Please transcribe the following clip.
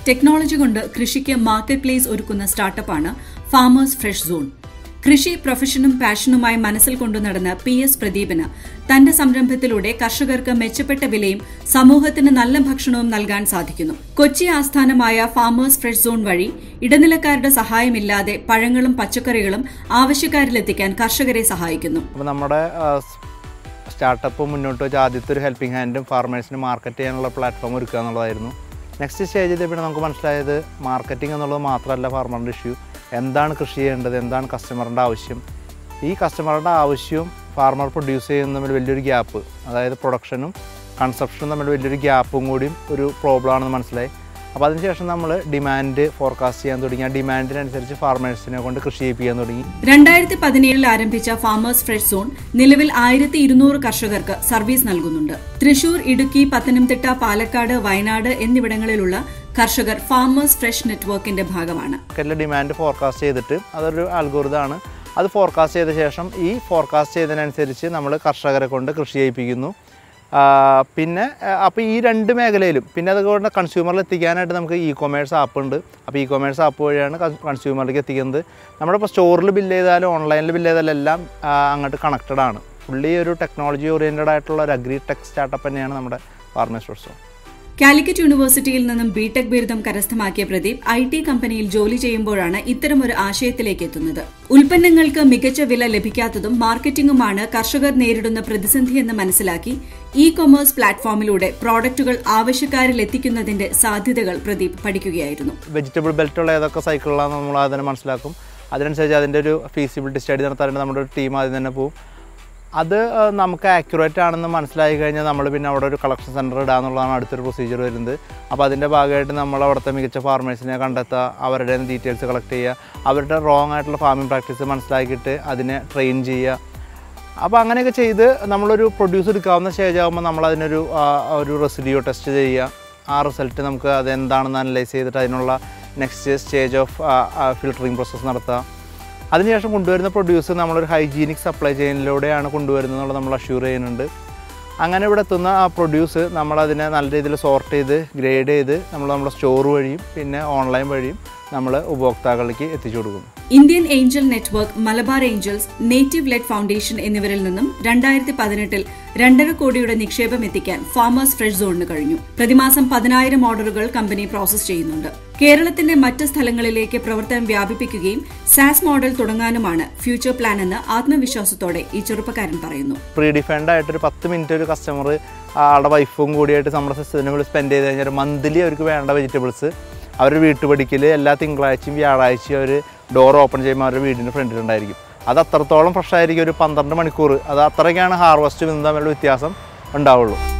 technology കൊണ്ട് കൃഷിക്ക് market place ഒരുക്കുന്ന സ്റ്റാർട്ടപ്പാണ് ഫാമേഴ്സ് ഫ്രഷ് സോൺ കൃഷി പ്രൊഫഷനും പാഷനുമായി മനസ്സിൽ കൊണ്ടു നടന്ന പി എസ് പ്രദീപിന് തന്റെ സംരംഭത്തിലൂടെ കർഷകർക്ക് മെച്ചപ്പെട്ട വിലയും സമൂഹത്തിന് നല്ല ഭക്ഷണവും നൽകാൻ സാധിക്കുന്നു കൊച്ചി ആസ്ഥാനമായ ഫാമേഴ്സ് ഫ്രഷ് സോൺ വഴി ഇടനിലക്കാരുടെ സഹായമില്ലാതെ പഴങ്ങളും പച്ചക്കറികളും ആവശ്യക്കാരിലെത്തിക്കാൻ കർഷകരെ സഹായിക്കുന്നു അപ്പോൾ നമ്മുടെ സ്റ്റാർട്ടപ്പ് മുന്നോട്ട് വെച്ച ആദ്യത്തെ ഒരു ഹെൽപ്പിംഗ് ഹാൻഡും ഫാർമേഴ്സിന് മാർക്കറ്റ് ചെയ്യാനുള്ള പ്ലാറ്റ്ഫോം ഒരുക്കുക എന്നുള്ളതായിരുന്നു നെക്സ്റ്റ് സ്റ്റേജ് ചെയ്തപ്പോൾ നമുക്ക് മനസ്സിലായത് മാർക്കറ്റിംഗ് എന്നുള്ളത് മാത്രമല്ല ഫാർമറിൻ്റെ ഇഷ്യൂ എന്താണ് കൃഷി ചെയ്യേണ്ടത് എന്താണ് കസ്റ്റമറിൻ്റെ ആവശ്യം ഈ കസ്റ്റമറുടെ ആവശ്യവും ഫാർമർ പ്രൊഡ്യൂസ് ചെയ്യുന്ന തമ്മിൽ വലിയൊരു ഗ്യാപ്പ് അതായത് പ്രൊഡക്ഷനും കൺസപ്ഷനും തമ്മിൽ വലിയൊരു ഗ്യാപ്പും കൂടിയും ഒരു പ്രോബ്ലം ആണെന്ന് മനസ്സിലായി അപ്പോൾ അതിനുശേഷം നമ്മൾ ഡിമാൻഡ് ഫോർകാസ്റ്റ് ചെയ്യാൻ തുടങ്ങി ആ ഡിമാൻഡിനനുസരിച്ച് ഫാർമേഴ്സിനെ കൊണ്ട് കൃഷി ചെയ്യിപ്പിക്കാൻ തുടങ്ങി രണ്ടായിരത്തി പതിനേഴിൽ ആരംഭിച്ച ഫാമേഴ്സ് ഫ്രഷ് സോൺ നിലവിൽ ആയിരത്തി ഇരുന്നൂറ് കർഷകർക്ക് സർവീസ് നൽകുന്നുണ്ട് തൃശൂർ ഇടുക്കി പത്തനംതിട്ട പാലക്കാട് വയനാട് എന്നിവിടങ്ങളിലുള്ള കർഷകർ ഫാമേഴ്സ് ഫ്രഷ് നെറ്റ്വർക്കിന്റെ ഭാഗമാണ് മാർക്കറ്റിലെ ഡിമാൻഡ് ഫോർകാസ്റ്റ് ചെയ്തിട്ട് അതൊരു അൽഗോറിതാണ് അത് ഫോർകാസ്റ്റ് ചെയ്ത ശേഷം ഈ ഫോർകാസ്റ്റ് ചെയ്തതിനനുസരിച്ച് നമ്മൾ കർഷകരെ കൊണ്ട് കൃഷി ചെയ്യിപ്പിക്കുന്നു ആ, പിന്നെ അപ്പോൾ ഈ രണ്ട് മേഖലയിലും പിന്നെ അതുകൊണ്ട് കൺസ്യൂമറിൽ എത്തിക്കാനായിട്ട് നമുക്ക് ഇ കൊമേഴ്സ് ആപ്പ് ഉണ്ട് അപ്പോൾ ഇ കൊമേഴ്സ് ആപ്പ് വഴിയാണ് കൺസ്യൂമറിലേക്ക് എത്തിക്കുന്നത് നമ്മളിപ്പോൾ സ്റ്റോറിൽ ബില്ല് ചെയ്താലും ഓൺലൈനിൽ ബില്ല് ചെയ്താലും എല്ലാം ആ, അങ്ങോട്ട് കണക്റ്റഡ് ആണ് ഫുള്ളി ഒരു ടെക്നോളജി ഓറിയൻറ്റഡ് ആയിട്ടുള്ള ഒരു അഗ്രി ടെക് സ്റ്റാർട്ടപ്പ് തന്നെയാണ് നമ്മുടെ ഫാർമേഴ്സ് പ്രൊസോ കാലിക്കറ്റ് യൂണിവേഴ്സിറ്റിയിൽ നിന്നും ബിടെക് ബിരുദം കരസ്ഥമാക്കിയ പ്രദീപ് ഐ ടി കമ്പനിയിൽ ജോലി ചെയ്യുമ്പോഴാണ് ഇത്തരമൊരു ആശയത്തിലേക്ക് എത്തുന്നത് ഉൽപ്പന്നങ്ങൾക്ക് മികച്ച വില ലഭിക്കാത്തതും മാർക്കറ്റിംഗുമാണ് കർഷകർ നേരിടുന്ന പ്രതിസന്ധിയെന്ന് മനസ്സിലാക്കി ഇ കൊമേഴ്സ് പ്ലാറ്റ്ഫോമിലൂടെ പ്രോഡക്റ്റുകൾ ആവശ്യക്കാരിൽ എത്തിക്കുന്നതിന്റെ സാധ്യതകൾ പ്രദീപ് പഠിക്കുകയായിരുന്നു വെജിറ്റബിൾ ബെൽറ്റുള്ള ഏതൊക്കെ സൈക്കിളിലാണെന്ന് നമ്മൾ അതിനെ മനസ്സിലാക്കും അതിനനുസരിച്ച് അതിൻ്റെ ഒരു ഫീസിബിലിറ്റി സ്റ്റഡി നടത്താനായിട്ട് നമ്മുടെ ഒരു ടീം ആദ്യം തന്നെ പോകും അത് ആ, നമുക്ക് ആക്യുറേറ്റ് ആണെന്ന് മനസ്സിലായി കഴിഞ്ഞാൽ നമ്മൾ പിന്നെ അവിടെ ഒരു കളക്ഷൻ സെൻറ്റർ ഇടുക എന്നുള്ളതാണ് അടുത്തൊരു പ്രൊസീജിയർ വരുന്നത് അപ്പോൾ അതിൻ്റെ ഭാഗമായിട്ട് നമ്മൾ അവിടുത്തെ മികച്ച ഫാർമേഴ്സിനെ കണ്ടെത്തുക അവരുടെ ഡീറ്റെയിൽസ് കളക്ട് ചെയ്യുക അവരുടെ റോങ് ആയിട്ടുള്ള ഫാമിംഗ് പ്രാക്ടീസ് മനസ്സിലാക്കിയിട്ട് അതിനെ ട്രെയിൻ ചെയ്യുക അപ്പോൾ അങ്ങനെയൊക്കെ ചെയ്ത് നമ്മളൊരു പ്രൊഡ്യൂസ് എടുക്കാവുന്ന സ്റ്റേജ് ആകുമ്പോൾ നമ്മൾ അതിനൊരു ആ, ഒരു റെസിഡിയോ ടെസ്റ്റ് ചെയ്യുക ആ റിസൾട്ട് നമുക്ക് അതെന്താണെന്ന് അനലൈസ് ചെയ്തിട്ട് അതിനുള്ള next stage of filtering process നടത്തുക അതിനുശേഷം കൊണ്ടുവരുന്ന പ്രൊഡ്യൂസ് നമ്മളൊരു ഹൈജീനിക് സപ്ലൈ ചെയിനിലൂടെയാണ് കൊണ്ടുവരുന്നത് എന്നുള്ളത് നമ്മൾ അഷ്യൂർ ചെയ്യുന്നുണ്ട് അങ്ങനെ ഇവിടെ എത്തുന്ന ആ പ്രൊഡ്യൂസ് നമ്മളതിനെ നല്ല രീതിയിൽ സോർട്ട് ചെയ്ത് ഗ്രേഡ് ചെയ്ത് നമ്മൾ നമ്മുടെ സ്റ്റോർ വഴിയും പിന്നെ ഓൺലൈൻ വഴിയും നമ്മൾ ഉപഭോക്താക്കളിലേക്ക് എത്തിച്ചു കൊടുക്കുന്നു Indian angel network Malabar angels native led foundation എന്നിവരിൽ നിന്നും രണ്ടായിരത്തി പതിനെട്ടിൽ രണ്ടര കോടിയുടെ നിക്ഷേപം എത്തിക്കാൻ ഫാമേഴ്സ് ഫ്രഷ് സോണിന് കഴിഞ്ഞു പ്രതിമാസം പതിനായിരം ഓർഡറുകൾ കമ്പനി പ്രോസസ് ചെയ്യുന്നുണ്ട് കേരളത്തിന്റെ മറ്റ് സ്ഥലങ്ങളിലേക്ക് പ്രവർത്തനം വ്യാപിപ്പിക്കുകയും സാസ് മോഡൽ തുടങ്ങാനുമാണ് ഫ്യൂച്ചർ പ്ലാൻ എന്ന് ആത്മവിശ്വാസത്തോടെ ഈ ചെറുപ്പക്കാരൻ പറയുന്നു പ്രീ ഡിഫൈൻഡ് ആയിട്ട് ഒരു പത്ത് മിനിറ്റ് ഒരു കസ്റ്റമർ ആളുടെ വൈഫും കൂടിയായിട്ട് നമ്മുടെ സിസ്റ്റത്തിനുള്ളിൽ സ്പെൻഡ് ചെയ്ത് കഴിഞ്ഞാൽ മന്ത്ലി അവർക്ക് വേണ്ട വെജിറ്റബിൾസ് അവരുടെ വീട്ടുപടിക്കൽ എല്ലാ തിങ്കളാഴ്ചയും വ്യാഴാഴ്ചയും അവർ ഡോർ ഓപ്പൺ ചെയ്യുമ്പോൾ അവരുടെ വീടിൻ്റെ ഫ്രണ്ടിലുണ്ടായിരിക്കും അത് അത്രത്തോളം ഫ്രഷ് ആയിരിക്കും ഒരു പന്ത്രണ്ട് മണിക്കൂർ അത് അത്രയ്ക്കാണ് ഹാർവസ്റ്റ് തമ്മിലുള്ള വ്യത്യാസം ഉണ്ടാവുള്ളൂ